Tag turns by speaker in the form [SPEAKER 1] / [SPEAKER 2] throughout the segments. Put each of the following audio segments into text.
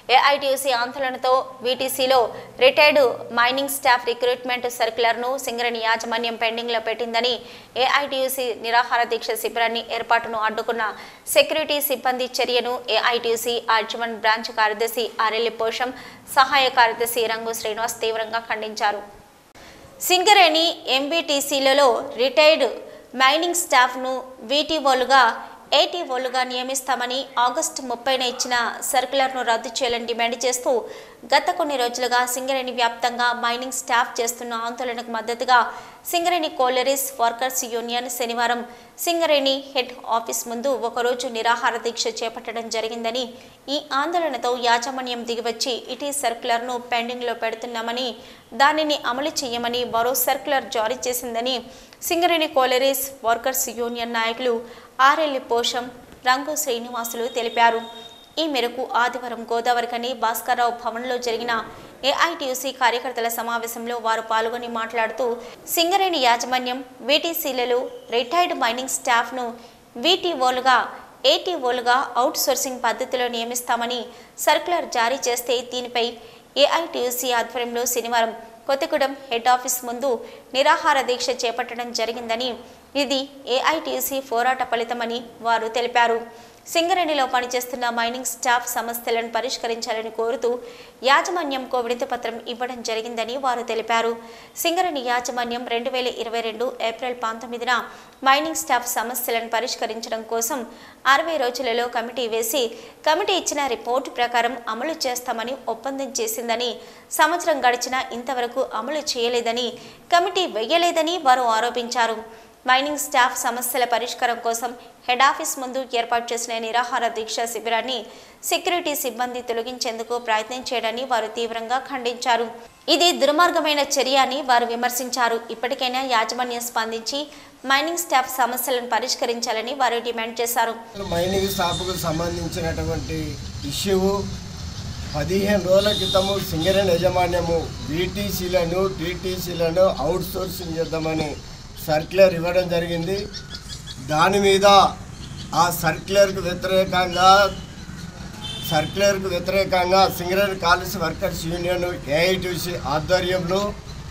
[SPEAKER 1] AITUC ఆందోళనతో వీటీసీలో retired mining staff recruitment సర్క్యులర్ను సింగరేణి యాజమాన్యం పెండింగ్లో పెట్టిందని ఏఐటీయూసీ నిరాహార దీక్ష శిబిరాన్ని ఏర్పాటును అడ్డుకున్న సెక్యూరిటీ సిబ్బంది చర్యను ఏఐటీయూసీ అర్జుమన్ బ్రాంచ్ కార్యదర్శి ఆర్ఎల్లి పోషం సహాయ కార్యదర్శి రంగు శ్రీనివాస్ తీవ్రంగా ఖండించారు సింగరేణి ఎంబీటీసీలలో రిటైర్డ్ మైనింగ్ స్టాఫ్ను వీటీఓలుగా ఏటీఓలుగా నియమిస్తామని ఆగస్టు ముప్పైన ఇచ్చిన సర్కులర్ను రద్దు చేయాలని డిమాండ్ చేస్తూ గత కొన్ని రోజులుగా సింగరేణి వ్యాప్తంగా మైనింగ్ స్టాఫ్ చేస్తున్న ఆందోళనకు మద్దతుగా సింగరేణి కోలరీస్ వర్కర్స్ యూనియన్ శనివారం సింగరేణి హెడ్ ఆఫీస్ ముందు ఒకరోజు నిరాహార దీక్ష చేపట్టడం జరిగిందని ఈ ఆందోళనతో యాజమాన్యం దిగివచ్చి ఇటీ సర్కులర్ను పెండింగ్లో పెడుతున్నామని దానిని అమలు చేయమని మరో సర్కులర్ జారీ చేసిందని సింగరేణి కోలరీస్ వర్కర్స్ యూనియన్ నాయకులు ఆర్ఎల్లి పోషం రంగు శ్రీనివాసులు తెలిపారు ఈ మేరకు ఆదివారం గోదావరికని భాస్కర్రావు భవన్లో జరిగిన ఏఐటియుసి కార్యకర్తల సమావేశంలో వారు పాల్గొని మాట్లాడుతూ సింగరేణి యాజమాన్యం వీటీసీలలో రిటైర్డ్ మైనింగ్ స్టాఫ్ను వీటీఓలుగా ఏటీఓలుగా అవుట్ సోర్సింగ్ పద్ధతిలో నియమిస్తామని సర్క్యులర్ జారీ చేస్తే దీనిపై ఏఐటియుసి ఆధ్వర్యంలో శనివారం కొత్తగూడెం హెడ్ ఆఫీస్ ముందు నిరాహార దీక్ష చేపట్టడం జరిగిందని ఇది ఏఐటియుసి పోరాట ఫలితమని వారు తెలిపారు సింగరేణిలో పనిచేస్తున్న మైనింగ్ స్టాఫ్ సమస్యలను పరిష్కరించాలని కోరుతూ యాజమాన్యంకు విడతి పత్రం ఇవ్వడం జరిగిందని వారు తెలిపారు సింగరేణి యాజమాన్యం రెండు వేల ఇరవై రెండు ఏప్రిల్ పంతొమ్మిదిన మైనింగ్ స్టాఫ్ సమస్యలను పరిష్కరించడం కోసం అరవై రోజులలో కమిటీ వేసి కమిటీ ఇచ్చిన రిపోర్టు ప్రకారం అమలు చేస్తామని ఒప్పందం చేసిందని సంవత్సరం గడిచినా ఇంతవరకు అమలు చేయలేదని కమిటీ వేయలేదని వారు ఆరోపించారు మైనింగ్ స్టాఫ్ సమస్యల పరిష్కారం కోసం హెడ్ ఆఫీస్ ముందు ఏర్పాటు చేసిన నిరాహార దీక్ష శిబిరాన్ని సెక్యూరిటీ సిబ్బంది తొలగించేందుకు ప్రయత్నం చేయడాన్ని వారు తీవ్రంగా ఖండించారు ఇది దుర్మార్గమైన చర్య అని వారు విమర్శించారు ఇప్పటికైనా యాజమాన్యం స్పందించి మైనింగ్ స్టాఫ్ సమస్యలను పరిష్కరించాలని వారు డిమాండ్ చేశారు
[SPEAKER 2] మైనింగ్ స్టాఫ్కు సంబంధించినటువంటి ఇష్యూ పదిహేను రోజుల క్రితము సింగరేణి యాజమాన్యము బీటీసీలను టీటీసీలను అవుట్ సోర్సింగ్ చేద్దామని సర్క్యులర్ ఇవ్వడం జరిగింది దాని మీద ఆ సర్క్యులర్కు వ్యతిరేకంగా సర్క్యులర్కు వ్యతిరేకంగా Singareni college workers union AITC ఆధ్వర్యంలో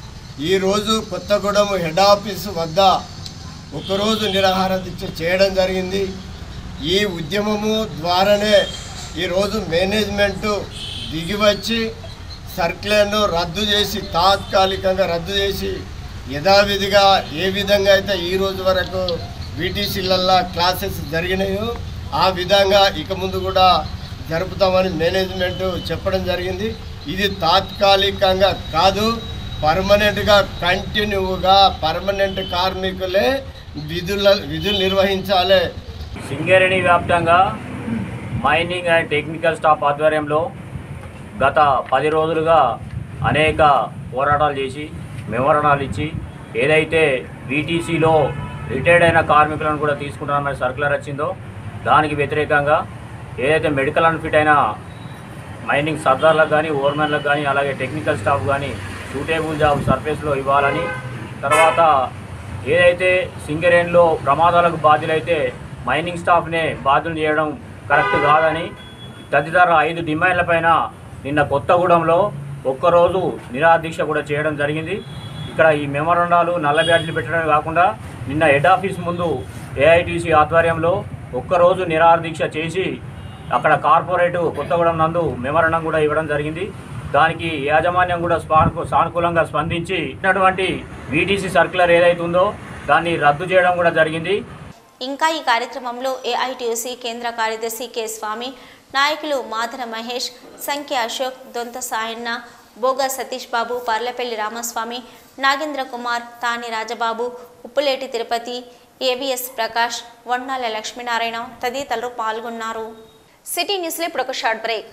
[SPEAKER 2] ఈరోజు కొత్తగూడెం హెడ్ ఆఫీసు వద్ద ఒకరోజు నిరాహార దీక్ష చేయడం జరిగింది ఈ ఉద్యమము ద్వారానే ఈరోజు మేనేజ్మెంటు దిగివచ్చి సర్క్యులర్ను రద్దు చేసి తాత్కాలికంగా రద్దు చేసి యథావిధిగా ఏ విధంగా అయితే ఈ రోజు వరకు బీటీసీలల్లో క్లాసెస్ జరిగినాయో ఆ విధంగా ఇక ముందు కూడా జరుపుతామని మేనేజ్మెంట్ చెప్పడం జరిగింది ఇది తాత్కాలికంగా కాదు పర్మనెంట్గా కంటిన్యూగా పర్మనెంట్ కార్మికులే విధుల విధులు నిర్వహించాలి
[SPEAKER 3] సింగరేణి వ్యాప్తంగా మైనింగ్ అండ్ టెక్నికల్ స్టాఫ్ ఆధ్వర్యంలో గత పది రోజులుగా అనేక పోరాటాలు చేసి మెమరణాలు ఇచ్చి ఏదైతే వీటీసీలో రిటైర్డ్ అయిన కార్మికులను కూడా తీసుకుంటామని సర్కులర్ వచ్చిందో దానికి వ్యతిరేకంగా ఏదైతే మెడికల్ అన్ఫిట్ అయిన మైనింగ్ సర్దార్లకు కానీ ఓవర్మెన్లకు కానీ అలాగే టెక్నికల్ స్టాఫ్ కానీ సూటేబుల్ జాబ్ సర్ఫేస్లో ఇవ్వాలని తర్వాత ఏదైతే సింగరేణిలో ప్రమాదాలకు బాధ్యులైతే మైనింగ్ స్టాఫ్నే బాధ్యులు చేయడం కరెక్ట్ కాదని తదితర ఐదు డిమాండ్లపైన నిన్న కొత్తగూడెంలో ఒక్కరోజు నిరాదీక్ష కూడా చేయడం జరిగింది ఇక్కడ ఈ మెమోరండాలు నల్ల బ్యాడ్లు పెట్టడమే కాకుండా నిన్న హెడ్ ఆఫీస్ ముందు ఏఐటీసీ ఆధ్వర్యంలో ఒక్కరోజు నిరాదీక్ష చేసి అక్కడ కార్పొరేట్ కొత్తగూడెం నందు మెమరణం కూడా ఇవ్వడం జరిగింది దానికి యాజమాన్యం కూడా స్పాను సానుకూలంగా స్పందించి ఇచ్చినటువంటి వీటీసీ సర్క్యులర్ ఏదైతే ఉందో దాన్ని రద్దు చేయడం కూడా జరిగింది
[SPEAKER 1] ఇంకా ఈ కార్యక్రమంలో ఏఐటియుసి కేంద్ర కార్యదర్శి కె స్వామి నాయకులు మాధన మహేష్ సంఖ్య అశోక్ దొంత సాయన్న బోగా సతీష్ బాబు పర్లపల్లి రామస్వామి నాగేంద్ర కుమార్ తాని రాజబాబు ఉప్పులేటి తిరుపతి ఏవిఎస్ ప్రకాష్ వన్నాల లక్ష్మీనారాయణ తదితరులు పాల్గొన్నారు సిటీ న్యూస్లో ఇప్పుడు ఒక షార్ట్ బ్రేక్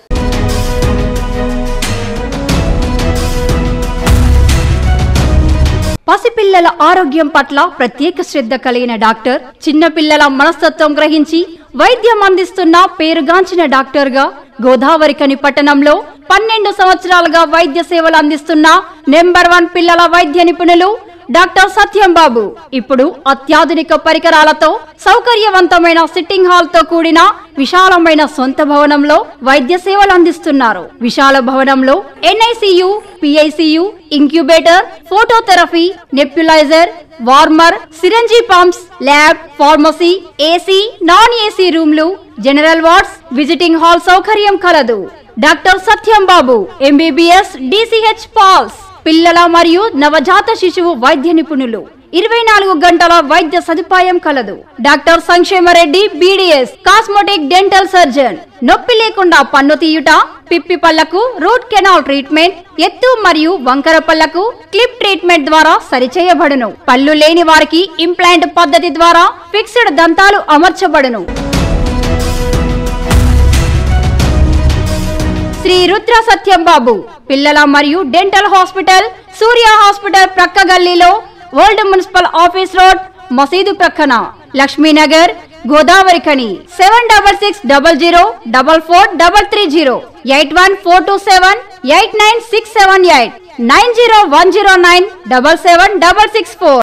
[SPEAKER 4] పసిపిల్లల ఆరోగ్యం పట్ల ప్రత్యేక శ్రద్ధ కలిగిన డాక్టర్ చిన్నపిల్లల మనస్తత్వం గ్రహించి వైద్యం అందిస్తున్న పేరుగాంచిన డాక్టర్గా గోదావరికని పట్టణంలో పన్నెండు సంవత్సరాలుగా వైద్య సేవలు అందిస్తున్న నెంబర్ వన్ పిల్లల వైద్య నిపుణులు డాక్టర్ సత్యం బాబు ఇప్పుడు అత్యాధునిక పరికరాలతో సౌకర్యవంతమైన సిట్టింగ్ హాల్ తో కూడిన విశాలమైన సొంత భవనంలో వైద్య సేవలు అందిస్తున్నారు విశాల భవనంలో NICU PICU incubator phototherapy nebuliser warmer syringe pumps lab pharmacy AC non AC రూమ్లు జనరల్ వార్డ్స్ విజిటింగ్ హాల్ సౌకర్యం కలదు doctor Satyam Babu MBBS DCH PALS పిల్లల మరియు నవజాత శిశువు వైద్య నిపుణులు ఇరవై నాలుగు గంటల వైద్య సదుపాయం కలదు doctor Sankshemareddy BDS cosmetic dental surgeon నొప్పి లేకుండా పన్ను తీయుట పిప్పి పళ్లకు రూట్ కెనాల్ ట్రీట్మెంట్ ఎత్తు మరియు వంకర పళ్లకు క్లిప్ ట్రీట్మెంట్ ద్వారా సరిచేయబడును పళ్ళు లేని వారికి ఇంప్లాంట్ పద్ధతి ద్వారా ఫిక్స్డ్ దంతాలు అమర్చబడును శ్రీ రుద్ర సత్యం బాబు పిల్లల మరియు డెంటల్ హాస్పిటల్ సూర్య హాస్పిటల్ ప్రక్క గల్లీలో ఓల్డ్ మున్సిపల్ ఆఫీస్ రోడ్ మసీదు ప్రక్కన Lakshminagar Godavari Khani seven double six double zero double four double three zero eight one four two seven eight nine six seven eight nine zero one zero nine double seven double six four